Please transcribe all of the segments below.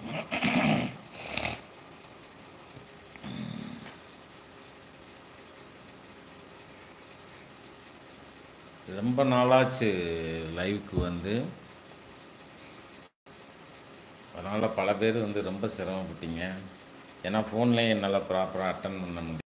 ரொம்ப நாளாச்சு லைவுக்கு வந்து அதனால் பல பேர் வந்து ரொம்ப சிரமப்பட்டீங்க ஏன்னா ஃபோன்லேயும் என்னால் ப்ராப்பராக அட்டன் பண்ண முடியும்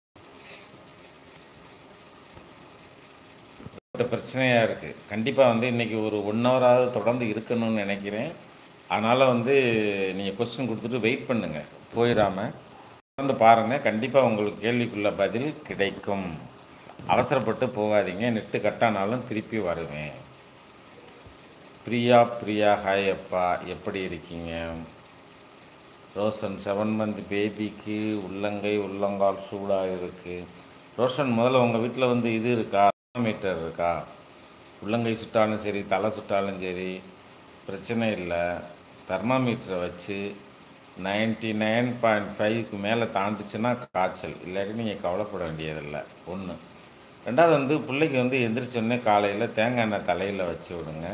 ஒரு பிரச்சனையாக இருக்குது கண்டிப்பாக வந்து இன்றைக்கி ஒரு ஒன் ஹவராவது தொடர்ந்து இருக்கணும்னு நினைக்கிறேன் அதனால் வந்து நீங்கள் கொஸ்டின் கொடுத்துட்டு வெயிட் பண்ணுங்கள் போயிடாமல் தொடர்ந்து பாருங்கள் கண்டிப்பாக உங்களுக்கு கேள்விக்குள்ள பதில் கிடைக்கும் அவசரப்பட்டு போகாதீங்க நெட்டு கட்டானாலும் திருப்பி வருவேன் பிரியா பிரியா ஹாய் அப்பா எப்படி இருக்கீங்க ரோஷன் செவன் மந்த் பேபிக்கு உள்ளங்கை உள்ளங்கால் சூடாக இருக்குது ரோஷன் முதல்ல உங்கள் வீட்டில் வந்து இது இருக்கா மீட்டர் இருக்கா உள்ளங்கை சுட்டாலும் சரி தலை சுட்டாலும் சரி பிரச்சனை இல்லை தெர்மாமீட்டரை வச்சு நைன்டி நைன் பாயிண்ட் ஃபைவ்க்கு மேலே தாண்டுச்சுன்னா காய்ச்சல் இல்லாட்டி நீங்கள் கவலைப்பட வேண்டியதில்லை ஒன்று ரெண்டாவது வந்து பிள்ளைக்கு வந்து எந்திரிச்சோடனே காலையில் தேங்காய் எண்ணெய் தலையில் வச்சு விடுங்க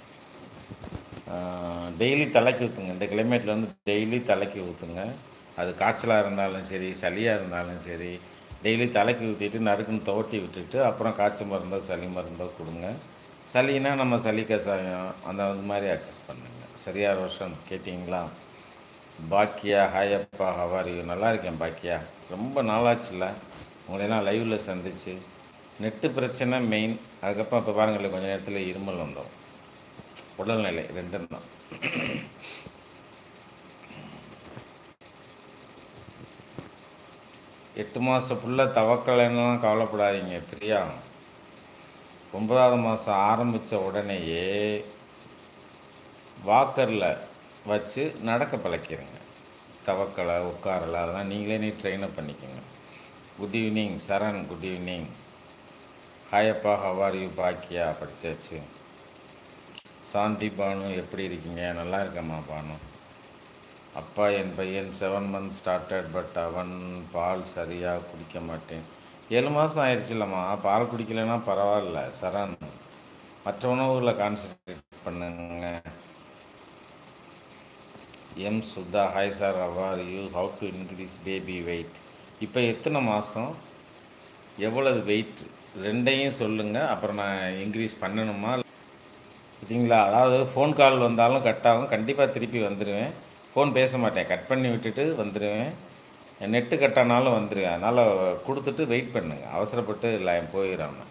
டெய்லி தலைக்கு ஊற்றுங்க இந்த கிளைமேட்டில் வந்து டெய்லி தலைக்கு ஊற்றுங்க அது காய்ச்சலாக இருந்தாலும் சரி சளியாக இருந்தாலும் சரி டெய்லி தலைக்கு ஊற்றிட்டு நறுக்குன்னு துவட்டி விட்டுட்டு அப்புறம் காய்ச்சல் மருந்தோ சளி மருந்தோ கொடுங்க சளினா நம்ம சளி கசாயம் அந்த மாதிரி அட்ஜஸ்ட் பண்ணுங்க சரியா ரோஷன் கேட்டிங்களா பாக்கியா ஹாயப்பா ஹவாரியூ நல்லா இருக்கேன் பாக்கியா ரொம்ப நாளாச்சுல்ல உங்களையெல்லாம் லைவில் சந்திச்சு நெட்டு பிரச்சனை மெயின் அதுக்கப்புறம் இப்போ பாருங்களேன் கொஞ்சம் நேரத்தில் இருமல் வந்தோம் உடல்நிலை ரெண்டும் தான் எட்டு மாதம் புள்ள தவக்கலைன்னெலாம் கவலைப்படாதீங்க பிரியா ஒன்பதாவது மாதம் ஆரம்பித்த உடனேயே வாக்கரில் வச்சு நடக்க பழக்கிடுங்க தவக்கலை உட்காரலை அதெல்லாம் நீங்களே நீ ட்ரெயினப் பண்ணிக்கோங்க good evening Charan good evening ஹாயப்பா ஹவார் யூ பாக்கியா படித்தாச்சு சாந்தி பானு எப்படி இருக்கீங்க நல்லா இருக்கேம்மா பானு அப்பா என் பையன் செவன் மந்த் ஸ்டார்டட் பட் அவன் பால் சரியாக குடிக்க மாட்டேன் ஏழு மாதம் ஆயிடுச்சுல்லம்மா பால் குடிக்கலைன்னா பரவாயில்ல சரண் மற்ற உணவுகளை கான்சன்ட்ரேட் பண்ணுங்க M Sudha hi sir how are you how to increase baby weight இப்போ எத்தனை மாதம் எவ்வளவு வெயிட் ரெண்டையும் சொல்லுங்கள் அப்புறம் நான் இன்க்ரீஸ் பண்ணணுமா பார்த்தீங்களா அதாவது ஃபோன் கால் வந்தாலும் கட் ஆகும் கண்டிப்பாக திருப்பி வந்துடுவேன் ஃபோன் பேச மாட்டேன் கட் பண்ணி விட்டுட்டு வந்துடுவேன் நெட்டு கட் ஆனாலும் வந்துடுவேன் அதனால் கொடுத்துட்டு வெயிட் பண்ணுங்கள் அவசரப்பட்டு இல்லை போயிடாம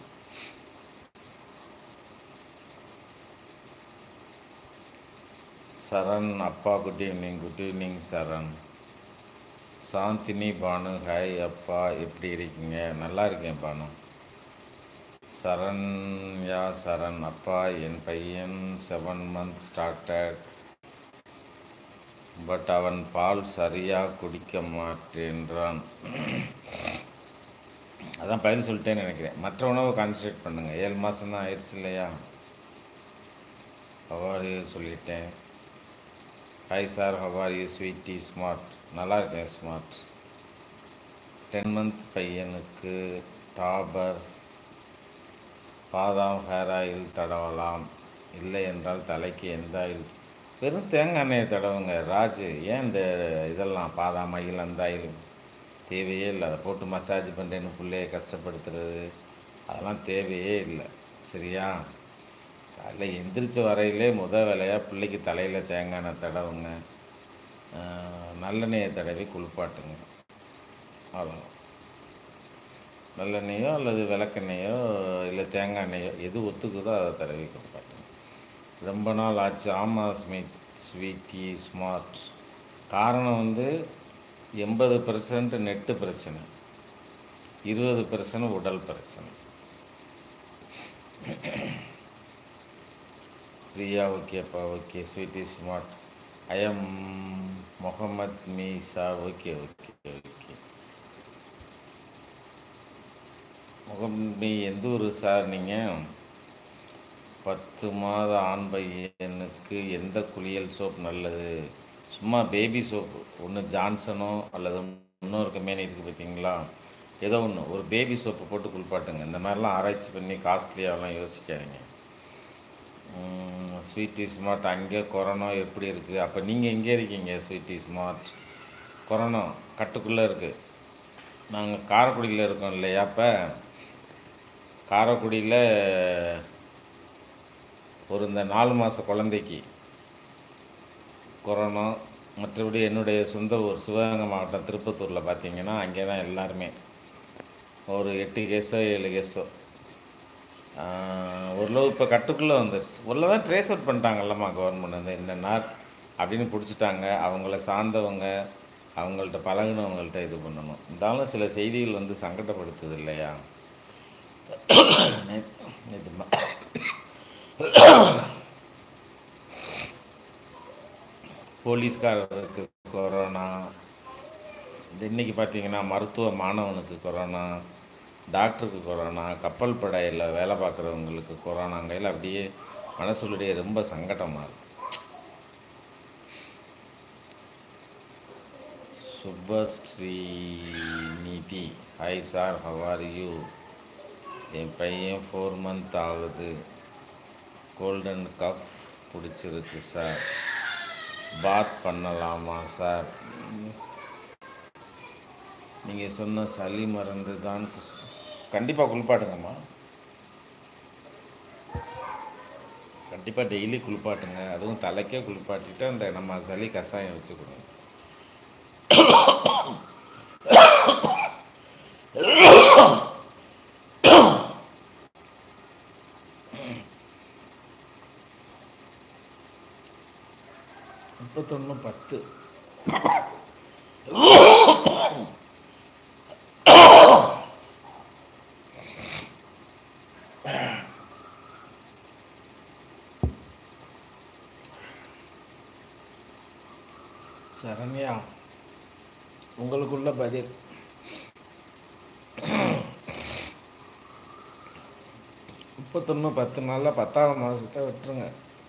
சரண் அப்பா good evening good evening Charan Chandini Banu hi அப்பா எப்படி இருக்கீங்க நல்லா இருக்கேன் பானு சரண் யா சரண் அப்பா என் பையன் செவன் மந்த் ஸ்டார்டட் பட் அவன் பால் சரியாக குடிக்க மாட்டேன்றான் அதான் பதில் சொல்லிட்டேன்னு நினைக்கிறேன் மற்ற உணவை கான்சன்ட்ரேட் பண்ணுங்கள் ஏழு மாதம் தான் ஆயிடுச்சு இல்லையா ஹவார் யூ சொல்லிட்டேன் hi sir how are you sweety smart நல்லா இருக்கேன் ஸ்மார்ட் டென் மந்த் பையனுக்கு டாபர் பாதாம் ஹேர் ஆயில் தடவலாம் இல்லை என்றால் தலைக்கு எந்த ஆயில் வெறும் தேங்காய் எண்ணெயை தடவுங்க ராஜு ஏன் இந்த இதெல்லாம் பாதாம் ஆயில் அந்த ஆயில் தேவையே இல்லை அதை போட்டு மசாஜ் பண்ணுறேன்னு பிள்ளைய கஷ்டப்படுத்துறது அதெல்லாம் தேவையே இல்லை சரியா காலையில் எந்திரிச்ச வரையிலே முத வேலையாக பிள்ளைக்கு தலையில் தேங்காய் எண்ணெய் தடவுங்க நல்லெண்ணெயை தடவி குளிப்பாட்டுங்க அவ்வளோ நல்லெண்ணெயோ அல்லது விளக்கெண்ணெயோ இல்லை தேங்காய் எண்ணெயோ எது ஒத்துக்குதோ அதை தடவி குளிப்பாட்டுங்க ரொம்ப நாள் ஆச்சு ஆமாம் ஸ்மித் ஸ்வீட்டி ஸ்மார்ட் காரணம் வந்து எண்பது பர்சன்ட் நெட்டு பிரச்சனை இருபது பர்சன்ட் உடல் பிரச்சனை பிரியா ஓகேப்பா okay sweety smart I am Mohammed Meesa okay okay okay முகமி எந்த ஊர் சார் நீங்கள் பத்து மாத ஆண் பையனுக்கு எந்த குளியல் சோப் நல்லது சும்மா பேபி சோப்பு ஒன்று ஜான்சனோ அல்லது இன்னொரு கம்பெனி இருக்குது பார்த்தீங்களா ஏதோ ஒன்று ஒரு பேபி சோப்பு போட்டு குளிப்பாட்டுங்க இந்த மாதிரிலாம் ஆராய்ச்சி பண்ணி காஸ்ட்லியாகலாம் யோசிக்காதீங்க ஸ்வீட்டி ஸ்மார்ட் அங்கே கொரோனா எப்படி இருக்குது அப்போ நீங்கள் எங்கே இருக்கீங்க ஸ்வீட்டி ஸ்மார்ட் கொரோனா கட்டுக்குள்ளே இருக்குது நாங்கள் காரைக்குடியில் இருக்கோம் இல்லையா அப்போ காரைக்குடியில் ஒரு இந்த நாலு மாத குழந்தைக்கு கொரோனா மற்றபடி என்னுடைய சொந்த ஊர் சிவகங்கை மாவட்டம் திருப்பத்தூரில் பார்த்தீங்கன்னா அங்கே தான் எல்லாருமே ஒரு எட்டு கேஸோ ஏழு கேஸோ ஓரளவு இப்போ கட்டுக்குள்ளே வந்துருச்சு உள்ள தான் ட்ரேஸ் அவுட் பண்ணிட்டாங்கல்லம்மா கவர்மெண்ட் வந்து இந்த நார் அப்படின்னு பிடிச்சிட்டாங்க அவங்கள சார்ந்தவங்க அவங்கள்ட்ட பழகுனவங்கள்ட்ட இது பண்ணணும் இருந்தாலும் சில செய்திகள் வந்து சங்கடப்படுத்துது இல்லையா நேற்று போலீஸ்காரருக்கு கொரோனா இது இன்னைக்கு பார்த்தீங்கன்னா மருத்துவ மாணவனுக்கு கொரோனா டாக்டருக்கு கொரோனா கப்பல் படையில் வேலை பார்க்குறவங்களுக்கு கொரோனாங்கையில் அப்படியே மனசுடைய ரொம்ப சங்கடமாக இருக்கு Subhashree Neethi hi sir how are you என் பையன் ஃபோர் மந்த் ஆகுது கோல்டன் கப் பிடிச்சிருக்கு சார் பாத் பண்ணலாமா சார் நீங்கள் சொன்ன சளி மருந்து தான் கண்டிப்பாக குளிப்பாட்டுங்கம்மா கண்டிப்பாக டெய்லி குளிப்பாட்டுங்க அதுவும் தலைக்கே குளிப்பாட்டிட்டு அந்த நம்ம சளி கஷாயம் வச்சு கொடுங்க முப்பத்தொன்று பத்து சரண்யா உங்களுக்குள்ள பதில் முப்பத்தொன்று பத்து நாளில் பத்தாவது மாதத்தை விட்டுருங்க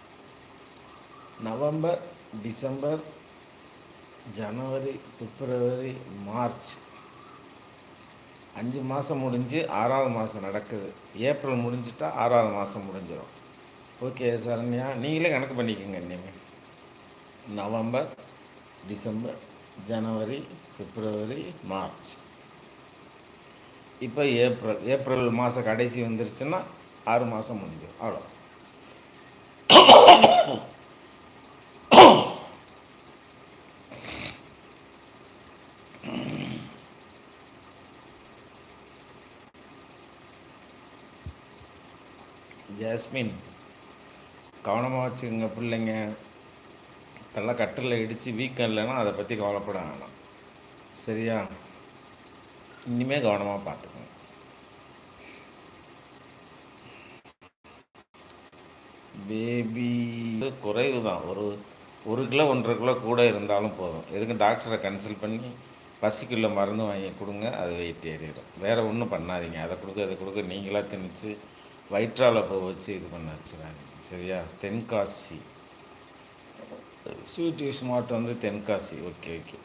நவம்பர் டிசம்பர் ஜனவரி பிப்ரவரி மார்ச் அஞ்சு மாதம் முடிஞ்சு ஆறாவது மாதம் நடக்குது ஏப்ரல் முடிஞ்சிட்டா ஆறாவது மாதம் முடிஞ்சிடும் ஓகே சரண்யா நீங்களே கணக்கு பண்ணிக்கோங்க இனிமேல் நவம்பர் டிசம்பர் ஜனவரி பிப்ரவரி மார்ச் இப்போ ஏப்ரல் ஏப்ரல் மாதம் கடைசி வந்துருச்சுன்னா ஆறு மாதம் முடிஞ்சிடும் அவ்வளோ ஜாஸ்மின் கவனமாக வச்சுக்கோங்க பிள்ளைங்க தலை கட்டில் இடித்து வீக்கம் இல்லைன்னா அதை பற்றி கவலைப்பட வேணாம் சரியா இனிமேல் கவனமாக பார்த்துக்கோங்க பேபி குறைவு தான் ஒரு ஒரு கிலோ ஒன்றரை கிலோ கூட இருந்தாலும் போதும் எதுக்கு டாக்டரை கன்சல்ட் பண்ணி பசிக்குள்ள மருந்து வாங்கி கொடுங்க அது வெயிட் ஏறிடும் வேறு ஒன்றும் பண்ணாதீங்க அதை கொடுக்க அதை கொடுக்க நீங்களாக திணிச்சு வயிற்றால போக வச்சு இது பண்ண வச்சுறாதீங்க சரியா தென்காசி ஸ்வீட் ஸ்மார்ட் வந்து தென்காசி ஓகே ஓகே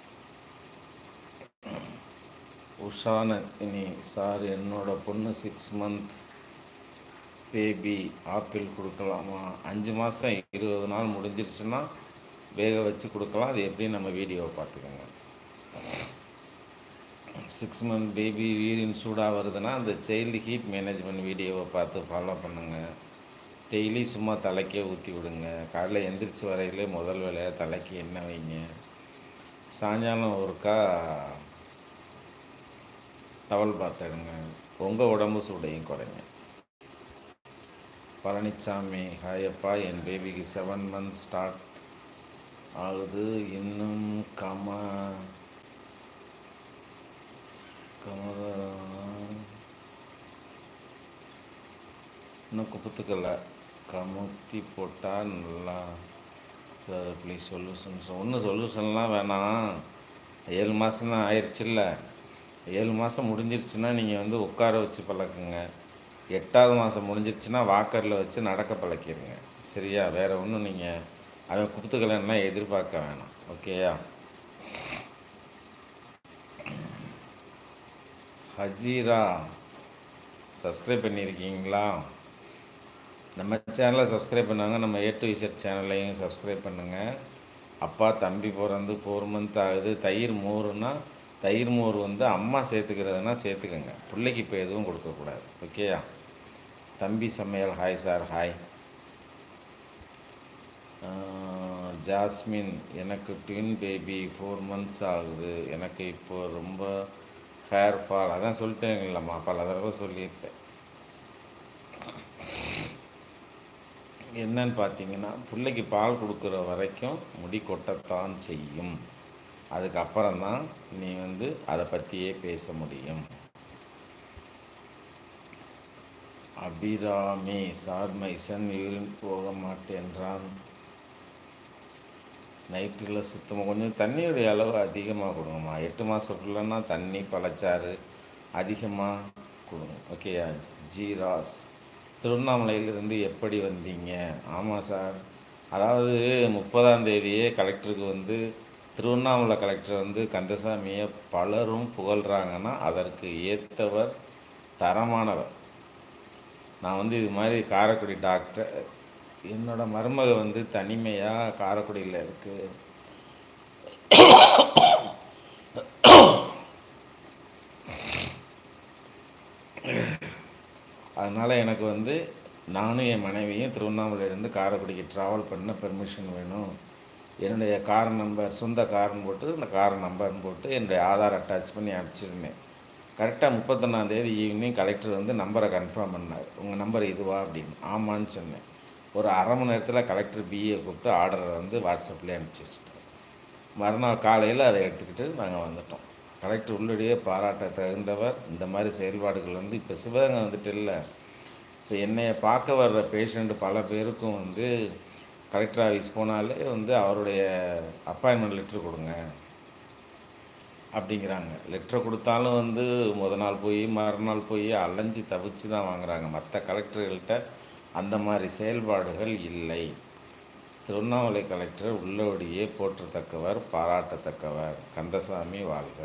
உஷான இனி சார் என்னோட பொண்ணு சிக்ஸ் மந்த் பேபி ஆப்பிள் கொடுக்கலாமா அஞ்சு மாதம் இருபது நாள் முடிஞ்சிருச்சுன்னா வேக வச்சு கொடுக்கலாம் அது எப்படி நம்ம வீடியோவை பார்த்துக்கோங்க சிக்ஸ் மந்த் பேபி யூரின் சூடாக வருதுன்னா அந்த சைல்டு ஹீட் மேனேஜ்மெண்ட் வீடியோவை பார்த்து ஃபாலோ பண்ணுங்கள் டெய்லி சும்மா தலைக்கே ஊற்றி விடுங்க காலைல எந்திரிச்சு வரையிலே முதல் வேலையாக தலைக்கு எண்ணெய் வைங்க சாயங்காலம் ஒருக்கா டவல் பாத் எடுங்க உங்கள் உடம்பு சூடையும் குறைங்க பழனிசாமி ஹாயப்பா என் பேபிக்கு செவன் மந்த்ஸ் ஸ்டார்ட் ஆகுது இன்னும் கம கமர இன்னும் குப்பத்துக்கல கமுத்தி போட்டால் நல்லா ப்ளீஸ் சொல்யூஷன்ஸ் ஒன்றும் சொல்யூஷன்லாம் வேணாம் ஏழு மாதம் தான் ஆயிடுச்சுல்ல ஏழு மாதம் முடிஞ்சிருச்சுன்னா நீங்கள் வந்து உட்கார வச்சு பழக்குங்க எட்டாவது மாதம் முடிஞ்சிருச்சுன்னா வாக்கரில் வச்சு நடக்க பழக்கிடுங்க சரியா வேறு ஒன்றும் நீங்கள் அவன் குத்துக்கலன்னா எதிர்பார்க்க வேணாம் ஓகேயா ஹஜீரா சப்ஸ்கிரைப் பண்ணியிருக்கீங்களா நம்ம சேனலை சப்ஸ்கிரைப் பண்ணாங்க நம்ம ஏ டு இசட் சேனல்லையும் சப்ஸ்கிரைப் பண்ணுங்கள் அப்பா தம்பி பிறந்து ஃபோர் மந்த் ஆகுது தயிர் மோருன்னா தயிர் மோர் வந்து அம்மா சேர்த்துக்கிறதுனா சேர்த்துக்கோங்க பிள்ளைக்கு இப்போ எதுவும் கொடுக்கக்கூடாது ஓகேயா தம்பி சமையல் ஹாய் சார் ஹாய் ஜாஸ்மின் எனக்கு ட்வின் பேபி ஃபோர் மந்த்ஸ் ஆகுது எனக்கு இப்போ ரொம்ப ஹேர் ஃபால் அதான் சொல்லிட்டேங்களம்மா பல தடவை சொல்லியிருப்பேன் என்னன்னு பார்த்தீங்கன்னா பிள்ளைக்கு பால் கொடுக்குற வரைக்கும் முடி கொட்டத்தான் செய்யும் அதுக்கப்புறம் தான் நீ வந்து அதை பற்றியே பேச முடியும் Abirami sir my son urine போக மாட்டேன்றான் நைட்டில் சுத்தமாக கொஞ்சம் தண்ணியுடைய அளவு அதிகமாக கொடுங்கம்மா எட்டு மாதம் ஃபுல்லுன்னா தண்ணி பழச்சாறு அதிகமாக கொடுங்க ஓகேயா ஜீராஸ் திருவண்ணாமலையிலிருந்து எப்படி வந்தீங்க ஆமாம் சார் அதாவது முப்பதாம் தேதியே கலெக்டருக்கு வந்து திருவண்ணாமலை கலெக்டர் வந்து கந்தசாமியை பலரும் புகழ்கிறாங்கன்னா அதற்கு ஏற்றவர் தரமானவர் நான் வந்து இது மாதிரி காரைக்குடி டாக்டர் என்னோட மருமக வந்து தனிமையாக காரைக்குடியில் இருக்குது அதனால் எனக்கு வந்து நானும் என் மனைவியும் திருவண்ணாமலையிலேருந்து காரைக்குடிக்கு ட்ராவல் பண்ண பெர்மிஷன் வேணும் என்னுடைய கார் நம்பர் சொந்த கார்னு போட்டு அந்த கார் நம்பர்னு போட்டு என்னுடைய ஆதார் அட்டாச் பண்ணி அனுப்பிச்சிருந்தேன் கரெக்டாக முப்பத்தொன்னாந்தேதி ஈவினிங் கலெக்டர் வந்து நம்பரை கன்ஃபார்ம் பண்ணார் உங்கள் நம்பர் இதுவா அப்படின்னு ஆமான்னு சொன்னேன் ஒரு அரை மணி நேரத்தில் கலெக்டர் பிஏ கூப்பிட்டு ஆர்டரை வந்து வாட்ஸ்அப்லேயே அனுப்பிச்சி வச்சிட்டேன் மறுநாள் காலையில் அதை எடுத்துக்கிட்டு நாங்கள் வந்துட்டோம் கலெக்டர் உள்ளடியே பாராட்ட தகுந்தவர் இந்த மாதிரி செயல்பாடுகள் வந்து இப்போ சிவகங்கை வந்துட்டு இல்லை இப்போ என்னைய பார்க்க வர்ற பேஷண்ட் பல பேருக்கும் வந்து கலெக்டர் ஆஃபீஸ் போனாலே வந்து அவருடைய அப்பாயின்மெண்ட் லெட்ரு கொடுங்க அப்படிங்கிறாங்க லெட்டரை கொடுத்தாலும் வந்து முத நாள் போய் மறுநாள் போய் அலைஞ்சு தவிச்சு தான் வாங்குறாங்க மற்ற கலெக்டர்கள்ட்ட அந்த மாதிரி செயல்பாடுகள் இல்லை திருவண்ணாமலை கலெக்டர் உள்ளபடியே போற்றத்தக்கவர் பாராட்டத்தக்கவர் கந்தசாமி வாழ்க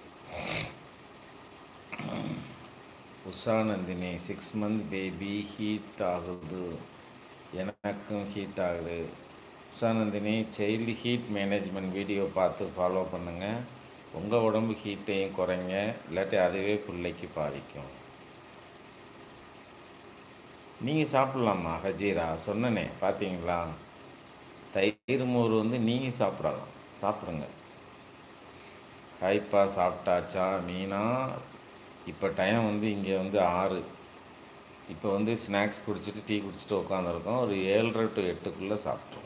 Ushanandhini six month baby heat ஆகுது எனக்கும் ஹீட் ஆகுது Ushanandhini child heat management video பார்த்து ஃபாலோ பண்ணுங்கள் உங்கள் உடம்பு ஹீட்டையும் குறைங்க இல்லாட்டி அதுவே பிள்ளைக்கு பாதிக்கும் நீங்கள் சாப்பிட்லாமா ஹஜீரா சொன்னனே பார்த்தீங்களா தயிர் மோர் வந்து நீங்கள் சாப்பிடலாம் சாப்பிடுங்க ஹைப்பா சாப்பிட்டாச்சா மீனா இப்போ டைம் வந்து இங்கே வந்து ஆறு இப்போ வந்து ஸ்நாக்ஸ் குடிச்சிட்டு டீ குடிச்சிட்டு உட்காந்துருக்கோம் ஒரு ஏழரை டு எட்டுக்குள்ளே சாப்பிட்ருவோம்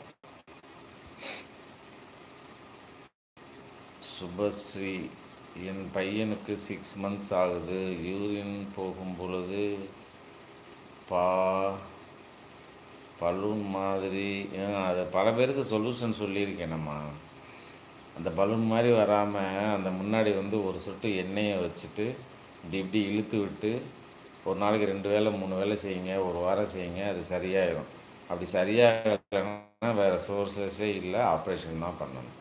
சுபஸ்ரீ என் பையனுக்கு சிக்ஸ் மந்த்ஸ் ஆகுது யூரின் போகும் பொழுது பா பலூன் மாதிரி அது பல பேருக்கு சொல்யூஷன் சொல்லியிருக்கேனம்மா அந்த பலூன் மாதிரி வராமல் அந்த முன்னாடி வந்து ஒரு சொட்டு எண்ணெயை வச்சுட்டு இப்படி இப்படி இழுத்து விட்டு ஒரு நாளைக்கு ரெண்டு வேளை மூணு வேளை செய்யுங்க ஒரு வாரம் செய்யுங்க அது சரியாயிடும் அப்படி சரியாகலைன்னா வேறு சோர்ஸஸே இல்லை ஆப்ரேஷன் தான் பண்ணணும்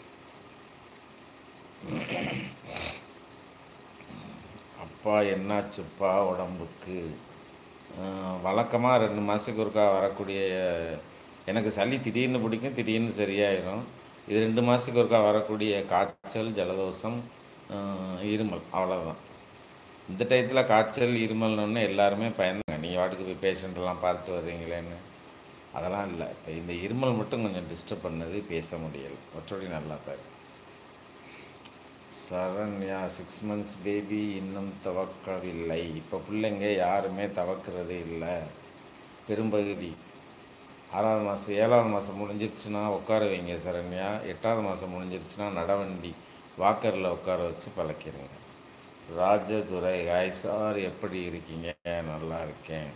அப்பா என்னாச்சுப்பா உடம்புக்கு வழக்கமாக ரெண்டு மாதத்துக்கு ஒருக்கா வரக்கூடிய எனக்கு சளி திடீர்னு பிடிக்கும் திடீர்னு சரியாயிடும் இது ரெண்டு மாதத்துக்கு ஒருக்கா வரக்கூடிய காய்ச்சல் ஜலதோஷம் இருமல் அவ்வளோதான் இந்த டயத்தில் காய்ச்சல் இருமல்னு எல்லாருமே பயந்தாங்க நீ வாட்டுக்கு போய் பேஷண்ட்டெல்லாம் பார்த்துட்டு வர்றீங்களேன்னு அதெல்லாம் இல்லை இப்போ இந்த இருமல் மட்டும் கொஞ்சம் டிஸ்டர்ப் பண்ணது பேச முடியலை மற்றபடி நல்லா தான் இருக்கு சரண்யா சிக்ஸ் மந்த்ஸ் பேபி இன்னும் தவக்கவில்லை இப்போ பிள்ளைங்க யாருமே தவக்கிறது இல்லை பெரும்பகுதி ஆறாவது மாதம் ஏழாவது மாதம் முடிஞ்சிருச்சுன்னா உட்கார வைங்க சரண்யா எட்டாவது மாதம் முடிஞ்சிருச்சுன்னா நடவண்டி வாக்கரில் உட்கார வச்சு பழக்கிடுங்க ராஜதுரை ஹாய் சார் எப்படி இருக்கீங்க நல்லா இருக்கேன்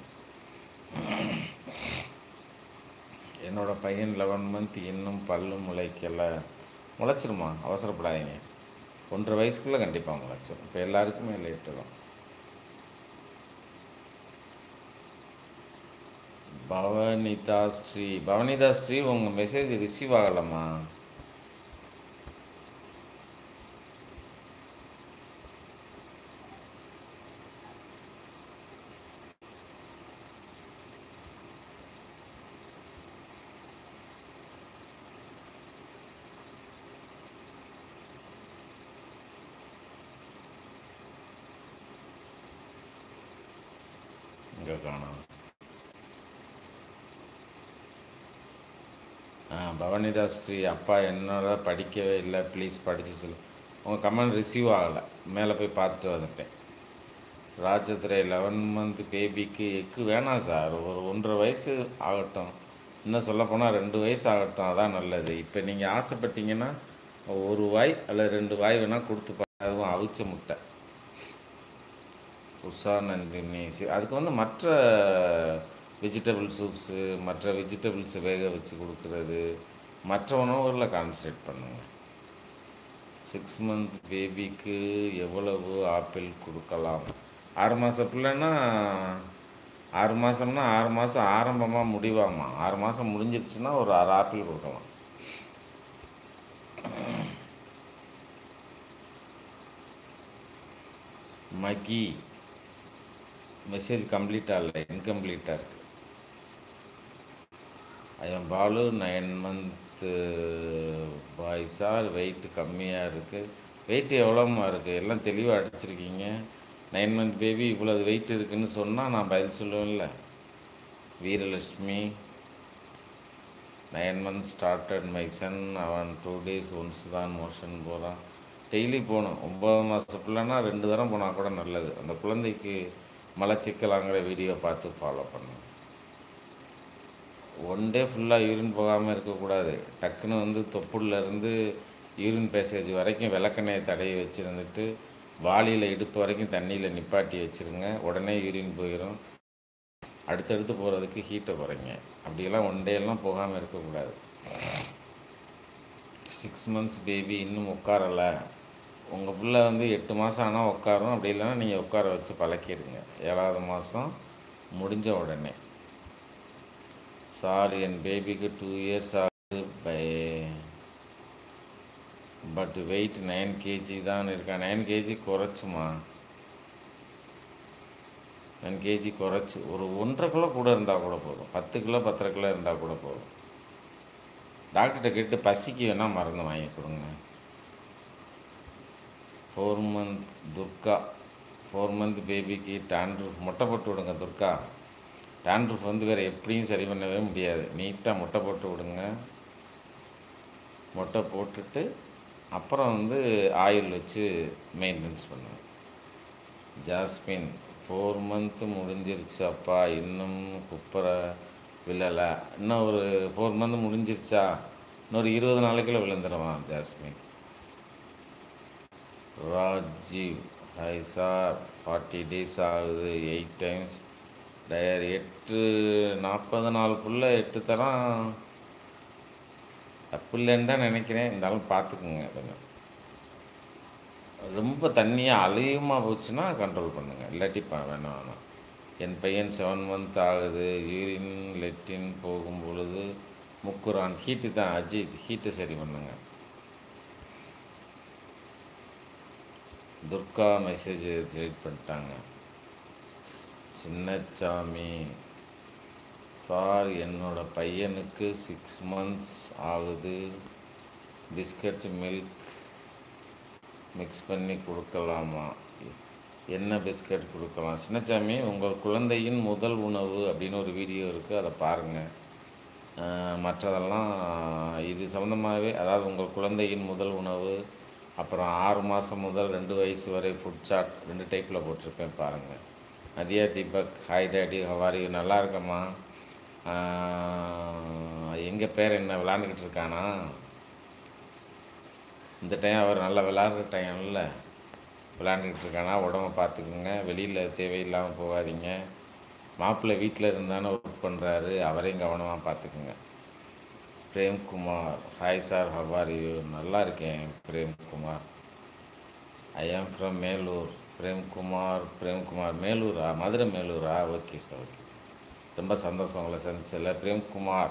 என்னோடய பையன் லெவன் மந்த் இன்னும் பல்லு முளைக்கலை முளைச்சிருமா அவசரப்படாதீங்க ஒன்றரை வயசுக்குள்ளே கண்டிப்பாக முளைச்சிடும் இப்போ எல்லாருக்குமே லேட்டு தான் பவனிதா ஸ்ரீ பவனிதா ஸ்ரீ உங்கள் மெசேஜ் ரிசீவ் ஆகலம்மா இங்கே காணோம் ஆ பவானிதாஸ் ஸ்ரீ அப்பா என்னோட படிக்கவே இல்லை ப்ளீஸ் படிச்சு சொல்லு உங்கள் கமெண்ட் ரிசீவ் ஆகலை மேலே போய் பார்த்துட்டு வந்துட்டேன் ராஜதுரை லெவன் மந்த் பேபிக்கு எக்கு வேணாம் சார் ஒரு ஒன்றரை வயசு ஆகட்டும் இன்னும் சொல்லப்போனால் ரெண்டு வயசு ஆகட்டும் அதான் நல்லது இப்போ நீங்கள் ஆசைப்பட்டீங்கன்னா ஒரு வாய் அல்லது ரெண்டு வாய் வேணால் கொடுத்து பா அதுவும் அவிச்ச முட்டை உஷா நந்தினி சரி அதுக்கு வந்து மற்ற வெஜிடபிள் சூப்ஸு மற்ற வெஜிடபிள்ஸை வேக வச்சு கொடுக்கறது மற்ற உணவுகளில் கான்சன்ட்ரேட் பண்ணுங்க சிக்ஸ் மந்த் பேபிக்கு எவ்வளவு ஆப்பிள் கொடுக்கலாம் ஆறு மாத பிள்ளைன்னா ஆறு மாதம்னா ஆறு மாதம் ஆரம்பமாக முடிவாமா ஆறு மாதம் முடிஞ்சிருச்சுன்னா ஒரு ஆறு ஆப்பிள் கொடுக்கலாம் மகி மெசேஜ் கம்ப்ளீட்டாக இல்லை இன்கம்ப்ளீட்டாக இருக்குது ஐயம் பாலு நைன் மந்த்து பாய்ஸாக வெயிட் கம்மியாக இருக்குது வெயிட் எவ்வளோமா இருக்குது எல்லாம் தெளிவாக அடிச்சிருக்கீங்க நைன் மந்த் பேபி இவ்வளோ வெயிட் இருக்குன்னு சொன்னால் நான் பதில் சொல்லுவேன்ல Veeralakshmi nine months started my son அவன் டூ டேஸ் ஒன்ஸ் தான் மோஷன் போகிறான் டெய்லி போகணும் ஒம்பது மாத பிள்ளைனா ரெண்டு தரம் போனால் கூட நல்லது அந்த குழந்தைக்கு மலச்சிக்கலாங்கிற வீடியோ பார்த்து ஃபாலோ பண்ணுங்க ஒன் டே ஃபுல்லாக யூரின் போகாமல் இருக்கக்கூடாது டக்குன்னு வந்து தொப்புள்லேருந்து யூரின் பேசேஜ் வரைக்கும் விளக்கெண்ணெயை தடவி வச்சுருந்துட்டு வாளியில் இடுப்பு வரைக்கும் தண்ணியில் நிப்பாட்டி வச்சுருங்க உடனே யூரின் போயிடும் அடுத்தடுத்து போகிறதுக்கு ஹீட்டை குறைங்க அப்படியெல்லாம் ஒன் டேலாம் போகாமல் இருக்கக்கூடாது சிக்ஸ் மந்த்ஸ் பேபி இன்னும் உட்காரலை உங்கள் பிள்ளை வந்து எட்டு மாதம் ஆனால் உட்காரும் அப்படி இல்லைன்னா நீங்கள் உட்கார வச்சு பழக்கிடுங்க ஏழாவது மாதம் முடிஞ்ச உடனே சார் என் பேபிக்கு டூ இயர்ஸ் ஆகுது பை பட் வெயிட் நைன் கேஜி தான் இருக்கா நைன் கேஜி குறைச்சுமா நைன் கேஜி குறைச்சி ஒரு ஒன்றரை கிலோ கூட இருந்தால் கூட போதும் பத்து கிலோ பத்தரை கிலோ இருந்தால் கூட போதும் டாக்டர்கிட்ட கேட்டு பசிக்கு வேணால் மருந்து வாங்கி கொடுங்க four month Durga four month பேபிக்கு டான்ட்ரூஃப் மொட்டை போட்டு விடுங்க துர்கா டான்ட்ரூஃப் வந்து வேறு எப்படியும் சரி பண்ணவே முடியாது நீட்டாக மொட்டை போட்டு விடுங்க மொட்டை போட்டுட்டு அப்புறம் வந்து ஆயில் வச்சு மெயின்டெனன்ஸ் பண்ணுவேன் ஜாஸ்மின் ஃபோர் மந்த்து முடிஞ்சிருச்சு அப்பா இன்னும் குப்பரை விழலை இன்னும் ஒரு ஃபோர் மந்த் முடிஞ்சிருச்சா இன்னொரு இருபது நாளைக்குள்ள விழுந்துடுவான் Jasmine Rajeev hi sir forty days ஆகுது எயிட் டைம்ஸ் டயர் எட்டு நாற்பது நாளுக்குள்ளே எட்டு தரம் தப்பு இல்லைன்னு தான் நினைக்கிறேன் இருந்தாலும் பார்த்துக்குங்க கொஞ்சம் ரொம்ப தண்ணியாக அழியமாக போச்சுன்னா கண்ட்ரோல் பண்ணுங்கள் இல்லாட்டி ப வேணாம் வேணாம் என் பையன் செவன் மந்த் ஆகுது யூரின் லெட்டின் போகும் பொழுது முக்குரான் ஹீட்டு தான் அஜித் ஹீட்டை சரி பண்ணுங்க துர்கா மெசேஜ் delete பண்ணிட்டாங்க சின்னச்சாமி சார் என்னோட பையனுக்கு சிக்ஸ் மந்த்ஸ் ஆகுது பிஸ்கட் மில்க் மிக்ஸ் பண்ணி கொடுக்கலாமா என்ன பிஸ்கட் கொடுக்கலாம் சின்னச்சாமி உங்கள் குழந்தையின் முதல் உணவு அப்படின்னு ஒரு வீடியோ இருக்குது அதை பாருங்கள் மற்றதெல்லாம் இது சம்மந்தமாகவே அதாவது உங்கள் குழந்தையின் முதல் உணவு அப்புறம் ஆறு மாதம் முதல் ரெண்டு வயசு வரை ஃபுட் சாட் ரெண்டு டைப்பில் போட்டிருப்பேன் பாருங்கள் Nadhiya Deepak hi daddy how are you நல்லா இருக்கம்மா எங்கள் பேர் என்ன விளாண்டுக்கிட்டு இருக்கானா இந்த டைம் அவர் நல்லா விளாட்ற டைம் இல்லை விளாண்டுக்கிட்டு இருக்கானா உடம்ப பார்த்துக்குங்க வெளியில் தேவையில்லாமல் போகாதீங்க மாப்பிள்ளை வீட்டில் இருந்தானே ஒர்க் பண்ணுறாரு அவரையும் கவனமாக பார்த்துக்குங்க Premkumar hi sir how are you நல்லா இருக்கேன் Premkumar I am from Melur Premkumar Premkumar மேலூரா மதுரை மேலூரா ஓகே சார் ஓகே சார் ரொம்ப சந்தோஷம் உங்களை சந்திச்சல பிரேம்குமார்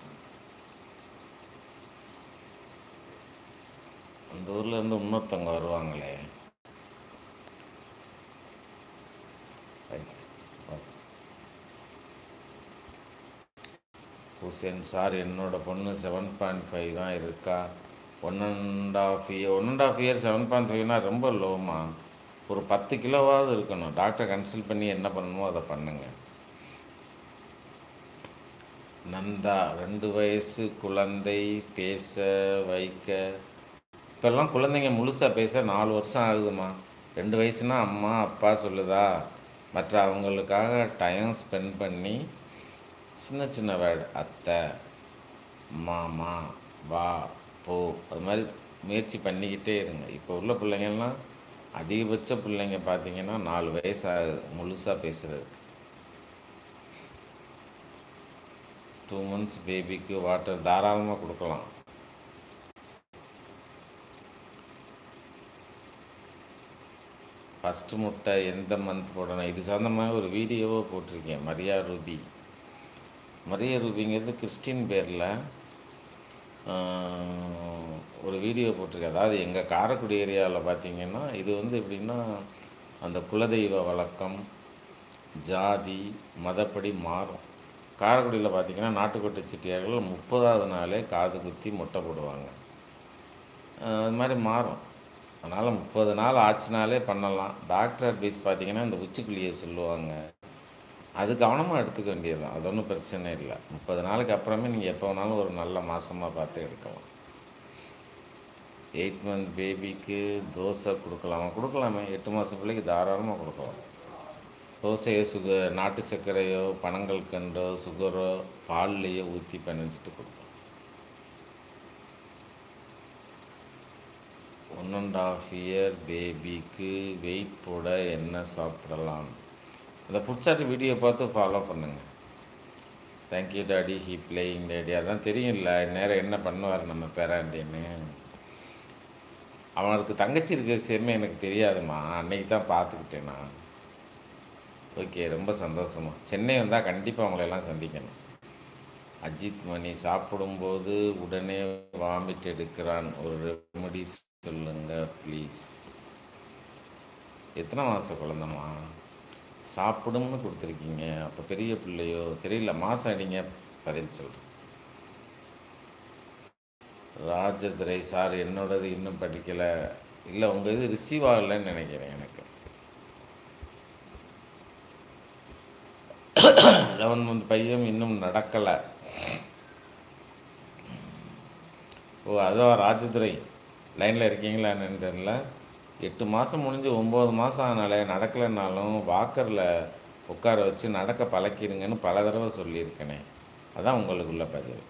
அந்த ஊரில் இருந்து இன்னொருத்தவங்க வருவாங்களே ரைட் ஹுசேன் சார் என்னோட பொண்ணு செவன் பாயிண்ட் ஃபைவ் தான் இருக்கா one and half year one and half year seven point ஃபைவ்னா ரொம்ப லோமா ஒரு பத்து கிலோவாவது இருக்கணும் டாக்டரை கன்சல்ட் பண்ணி என்ன பண்ணணுமோ அதை பண்ணுங்க நந்தா ரெண்டு வயசு குழந்தை பேச வைக்க இப்போல்லாம் குழந்தைங்க முழுசாக பேச நாலு வருஷம் ஆகுதுமா ரெண்டு வயசுனா அம்மா அப்பா சொல்லுதா மற்ற அவங்களுக்காக டைம் ஸ்பெண்ட் பண்ணி சின்ன சின்ன வேர்டு அத்தை மாமா வா போ அது மாதிரி முயற்சி பண்ணிக்கிட்டே இருங்க இப்போ உள்ள பிள்ளைங்கள்லாம் அதிகபட்ச பிள்ளைங்க பார்த்தீங்கன்னா நாலு வயசு ஆகுது முழுசாக பேசுகிறதுக்கு டூ மந்த்ஸ் பேபிக்கு வாட்டர் தாராளமாக கொடுக்கலாம் ஃபஸ்ட்டு முட்டை எந்த மந்த் போடணும் இது சம்மந்தமாக ஒரு வீடியோவை போட்டிருக்கேன் மரியா ரூபி மரியா ரூபிங்கிறது கிறிஸ்டின் பேரில் ஒரு வீடியோ போட்டிருக்கேன் அதாவது எங்கள் காரைக்குடி ஏரியாவில் பார்த்தீங்கன்னா இது வந்து எப்படின்னா அந்த குலதெய்வ வழக்கம் ஜாதி மதப்படி மாறும் காரைக்குடியில் பார்த்தீங்கன்னா நாட்டுக்கோட்டை செட்டியார்கள் முப்பதாவது நாளே காது குத்தி முட்டை போடுவாங்க அஹ் அது மாதிரி மாறும் அதனால் முப்பது நாள் ஆச்சுனாலே பண்ணலாம் டாக்டர் அட்வைஸ் பார்த்தீங்கன்னா இந்த உச்சிக்குழியை சொல்லுவாங்க அது கவனமாக எடுத்துக்க வேண்டியது தான் அது ஒன்றும் பிரச்சனை இல்லை முப்பது நாளுக்கு அப்புறமே நீங்கள் எப்போ வேணாலும் ஒரு நல்ல மாதமாக பார்த்து எடுக்கலாம் எயிட் மந்த் பேபிக்கு தோசை கொடுக்கலாமா கொடுக்கலாமே எட்டு மாதம் பிள்ளைக்கு தாராளமாக கொடுக்கலாம் தோசையோ சுக நாட்டு சர்க்கரையோ பனங்கள் கண்டோ சுகரோ பால்லையோ ஊற்றி பிணைஞ்சிட்டு கொடுக்கலாம் ஒன் அண்ட் ஆஃப் இயர் பேபிக்கு வெயிட் போட என்ன சாப்பிடலாம் அந்த ஃபுட் சார்ட் வீடியோ பார்த்து ஃபாலோ பண்ணுங்கள் thank you daddy he playing daddy அதான் தெரியும்ல நேரம் என்ன பண்ணுவார் நம்ம பேராண்டின்னு அவனுக்கு தங்கச்சி இருக்க விஷயமே எனக்கு தெரியாதும்மா அன்னைக்கு தான் பார்த்துக்கிட்டேன் நான் ஓகே ரொம்ப சந்தோஷமா சென்னை வந்தால் கண்டிப்பாக அவங்களெல்லாம் சந்திக்கணும் அஜித் மணி சாப்பிடும்போது உடனே வாமிட் எடுக்கிறான் ஒரு ரெமடி சொல்லுங்க ப்ளீஸ் எத்தனை மாத குழந்தம்மா சாப்பிடும்னு கொடுத்துருக்கீங்க அப்போ பெரிய பிள்ளையோ தெரியல மாதம் அடிங்க பதில் சொல்கிறேன் ராஜதுரை சார் என்னோடது இன்னும் படிக்கலை இல்லை உங்கள் இது ரிசீவ் ஆகலைன்னு நினைக்கிறேன் எனக்கு லெவன் மந்த் பையன் இன்னும் நடக்கலை ஓ அதான் ராஜதுரை லைனில் இருக்கீங்களா என்னன்னு தெரியல எட்டு மாதம் முடிஞ்சு ஒம்பது மாதம் ஆனாலே நடக்கலைன்னாலும் வாக்கரில் உட்கார வச்சு நடக்க பழக்கிடுங்கன்னு பல தடவை சொல்லியிருக்கேனே அதான் உங்களுக்குள்ள பதில்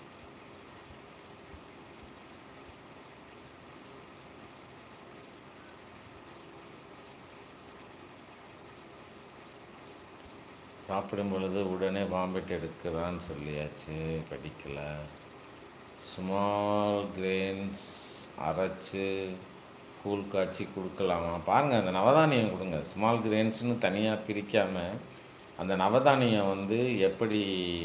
சாப்பிடும் பொழுது உடனே வாமிட் எடுக்கிறான்னு சொல்லியாச்சு படிக்கலை ஸ்மால் கிரெயின்ஸ் அரைச்சு கூழ் காய்ச்சி கொடுக்கலாமா பாருங்கள் அந்த நவதானியம் கொடுங்க ஸ்மால் கிரெயின்ஸ்னு தனியாக பிரிக்காமல் அந்த நவதானியம் வந்து எப்படி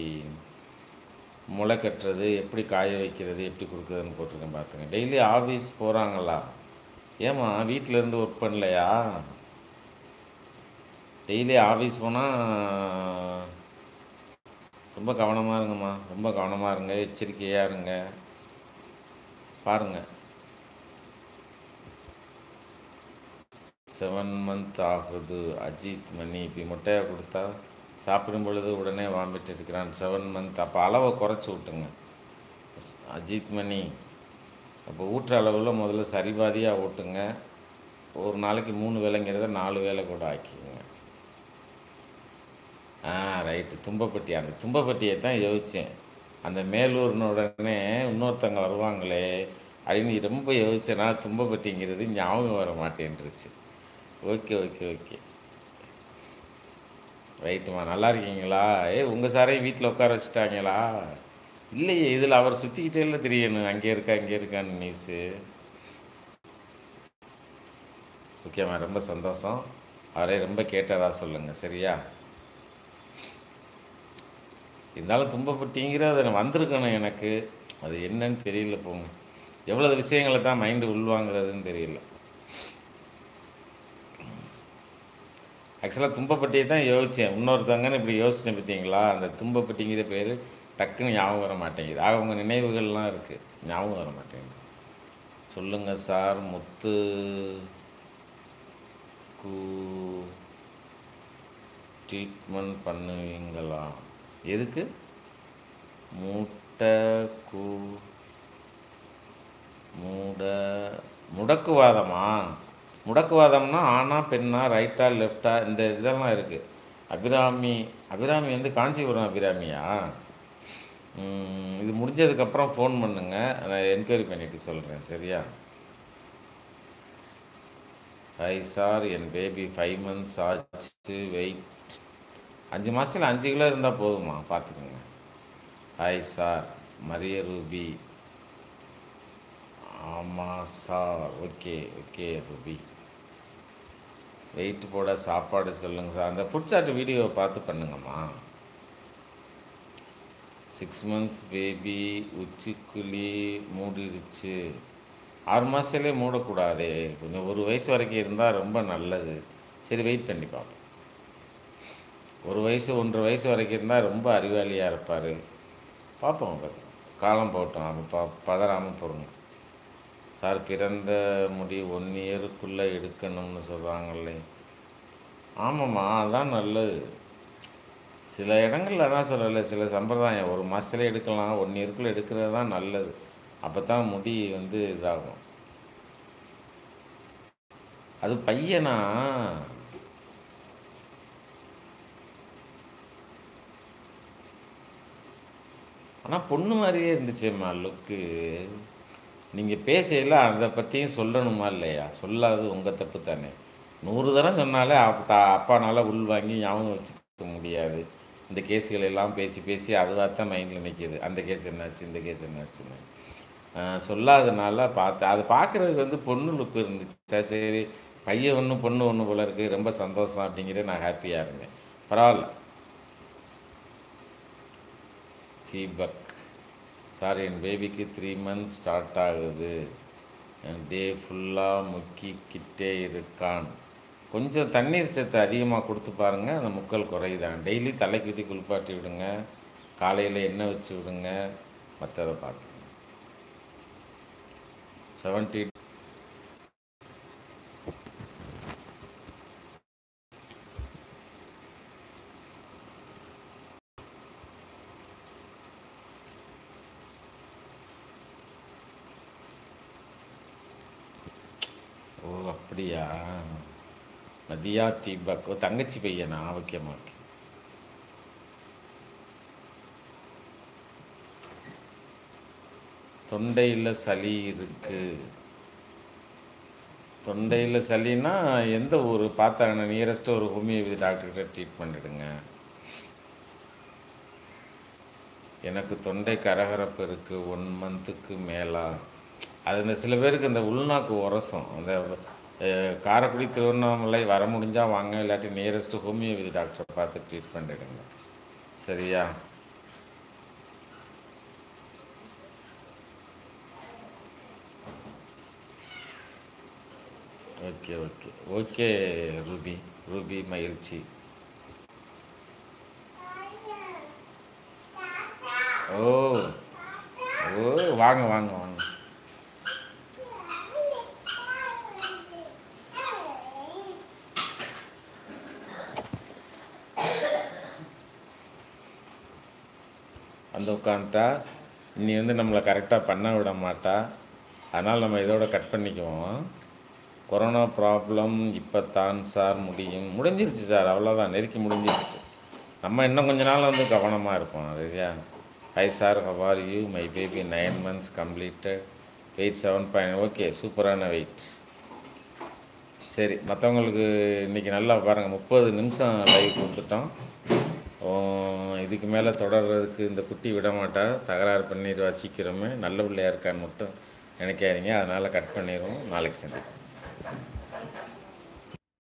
முளை கட்டுறது எப்படி காய வைக்கிறது எப்படி கொடுக்குறதுன்னு போட்டிருக்கேன் பார்த்துங்க டெய்லி ஆஃபீஸ் போகிறாங்களா ஏம்மா வீட்டில் இருந்து ஒர்க் பண்ணலையா டெய்லி ஆஃபீஸ் போனால் ரொம்ப கவனமாக இருங்கம்மா ரொம்ப கவனமாக இருங்க எச்சரிக்கையாக இருங்க பாருங்கள் செவன் மந்த் ஆகுது அஜித் மணி இப்படி முட்டையை கொடுத்தா சாப்பிடும் பொழுது உடனே வாமிட் எடுக்கிறான் செவன் மந்த் அப்போ அளவை குறைச்சி விட்டுங்க ஸ்- அஜித் மணி அப்போ ஊட்டுற அளவில் முதல்ல சரிபாதியாக ஊட்டுங்க ஒரு நாளைக்கு மூணு வேலைங்கிறத நாலு வேலை கூட ஆக்கிக்கோங்க ஆ ரைட்டு தும்பப்பட்டி அந்த தும்பப்பட்டியை தான் யோசித்தேன் அந்த மேலூர்னு உடனே இன்னொருத்தவங்க வருவாங்களே அப்படின்னு ரொம்ப யோசிச்சேன்னா தும்பப்பட்டிங்கிறது ஞாபகம் வர மாட்டேன்ருச்சு ஓகே ஓகே ஓகே ரைட்டுமா நல்லா இருக்கீங்களா ஏ உங்கள் சாரையும் வீட்டில் உட்கார வச்சுட்டாங்களா இல்லையே இதில் அவர் சுற்றிக்கிட்டே இல்லை தெரியணும் அங்கே இருக்கா இங்கே இருக்கான்னு நியூஸு ஓகேம்மா ரொம்ப சந்தோஷம் அவரே ரொம்ப கேட்டதா சொல்லுங்கள் சரியா இருந்தாலும் துன்பப்பட்டிங்கிறது அது வந்திருக்கணும் எனக்கு அது என்னன்னு தெரியல போங்க எவ்வளவு விஷயங்களை தான் மைண்டு உள்வாங்கிறதுன்னு தெரியல ஆக்சுவலாக தும்பப்பட்டியை தான் யோசித்தேன் இன்னொருத்தவங்கன்னு இப்படி யோசிச்சேன் பார்த்தீங்களா அந்த தும்பப்பட்டிங்கிற பேர் டக்குன்னு ஞாபகம் வர மாட்டேங்குது ஆக உங்கள் நினைவுகள்லாம் இருக்குது ஞாபகம் வர மாட்டேங்குது சொல்லுங்கள் சார் முத்து கு ட்ரீட்மெண்ட் பண்ணுவீங்களா எதுக்கு மூட்டை கூ மூட முடக்குவாதமா முடக்குவாதம்னா ஆணா பெண்ணா ரைட்டா லெஃப்டா இந்த இதெல்லாம் இருக்குது அபிராமி அபிராமி வந்து காஞ்சிபுரம் அபிராமியா ம், இது முடிஞ்சதுக்கப்புறம் ஃபோன் பண்ணுங்க நான் என்கொயரி பண்ணிட்டு சொல்கிறேன் சரியா ஹை சார் என் பேபி ஃபைவ் மந்த்ஸ் ஆச்சு வெயிட் அஞ்சு மாதத்தில் அஞ்சு கிலோ இருந்தால் போதுமா பார்த்துக்கோங்க ஹாய் சார் மரிய ரூபி ஆமாம் sir okay okay Ruby weight போட சாப்பாடு சொல்லுங்கள் சார் அந்த ஃபுட் சார்ட் வீடியோவை பார்த்து பண்ணுங்கம்மா சிக்ஸ் மந்த்ஸ் பேபி உச்சிக்குழி மூடிருச்சு ஆறு மாதத்துலேயே மூடக்கூடாதே கொஞ்சம் ஒரு வயசு வரைக்கும் இருந்தால் ரொம்ப நல்லது சரி வெயிட் பண்ணி பார்ப்போம் ஒரு வயசு ஒன்றரை வயசு வரைக்கும் இருந்தால் ரொம்ப அறிவாளியாக இருப்பார் பார்ப்போம் காலம் போட்டோம் அப்போ ப பதறாமல் பொறுங்க சார் பிறந்த முடி ஒன் இயருக்குள்ளே எடுக்கணும்னு சொல்கிறாங்களே ஆமாம்மா அதான் நல்லது சில இடங்கள்ல தான் சொல்லலை சில சம்பிரதாயம் ஒரு மாதத்துல எடுக்கலாம் ஒன் இயருக்குள்ளே எடுக்கிறது தான் நல்லது அப்போ தான் முடி வந்து இதாகும் அது பையனா ஆனால் பொண்ணு மாதிரியே இருந்துச்சேம்மா லுக்கு நீங்கள் பேசையில் அதை பற்றியும் சொல்லணுமா இல்லையா சொல்லாது உங்கள் தப்பு தானே நூறு தரம் சொன்னாலே அப்பா அப்பானால் உள் வாங்கி ஞாபகம் வச்சுக்க முடியாது இந்த கேஸுகள் எல்லாம் பேசி பேசி அதுவாக தான் மைண்டில் நிற்கிது அந்த கேஸ் என்னாச்சு இந்த கேஸ் என்னாச்சுன்னு ஆஹ் சொல்லாதனால பார்த்து அது பார்க்குறதுக்கு வந்து பொண்ணு லுக்கு இருந்துச்சு சரி பையன் ஒன்று பொண்ணு ஒன்று போல இருக்குது ரொம்ப சந்தோஷம் அப்படிங்கிறது நான் ஹாப்பியாக இருந்தேன் பரவாயில்ல தீபக் சார் என் பேபிக்கு த்ரீ மந்த்ஸ் ஸ்டார்ட் ஆகுது டே ஃபுல்லாக முக்கிக்கிட்டே இருக்கான் கொஞ்சம் தண்ணீர் சத்து அதிகமாக கொடுத்து பாருங்கள் அந்த முக்கல் குறையுதான் டெய்லி தலைக்கு ஊற்றி குளிப்பாட்டி விடுங்க காலையில் எண்ணெய் வச்சு விடுங்க மற்றதை பார்த்துக்கங்க செவன்ட்டி ஓ அப்படியா மதியா தீபக் ஓ தங்கச்சி பையனா ஓகேம்மா ஓகே தொண்டையில் சளி இருக்கு தொண்டையில் சளின்னா எந்த ஊர் பார்த்தாங்கன்னா நியரஸ்ட் ஒரு ஹோமியோபதி டாக்டர்கிட்ட ட்ரீட் பண்ணிடுங்க எனக்கு தொண்டை கரகரப்பு இருக்குது ஒன் மந்த்துக்கு மேலா அது இந்த சில பேருக்கு இந்த உள்நாக்கு உரசும் அந்த அஹ், காரைக்குடி திருவண்ணாமலை வர முடிஞ்சால் வாங்க இல்லாட்டி நியரஸ்ட் ஹோமியோபதி டாக்டரை பார்த்து ட்ரீட் பண்ணிடுங்க சரியா okay okay okay Ruby Ruby மகிழ்ச்சி ஓ ஓ வாங்க வாங்க வாங்க வந்து உட்காந்துட்டா இனி வந்து நம்மளை கரெக்டாக பண்ண விட மாட்டா அதனால் நம்ம இதோட கட் பண்ணிக்குவோம் கொரோனா ப்ராப்ளம் இப்போ தான் சார் முடியும் முடிஞ்சிருச்சு சார் அவ்வளோதான் நெருக்கி முடிஞ்சிருச்சு நம்ம இன்னும் கொஞ்ச நாள் வந்து கவனமாக இருப்போம் சரியா hi sir how are you my baby nine months completed weight seven point okay சூப்பரான வெயிட் சரி மற்றவங்களுக்கு இன்றைக்கி நல்லா பாருங்கள் முப்பது நிமிஷம் லைவ் கொடுத்துட்டோம் ஓ, இதுக்கு மேலே தொடர்றதுக்கு இந்த குட்டி விட மாட்டா தகராறு பண்ணிடுவா சீக்கிரமே நல்ல பிள்ளையா இருக்கான்னு மட்டும் நினைக்காதீங்க அதனால் கட் பண்ணிடுவோம் நாளைக்கு சந்திப்போம்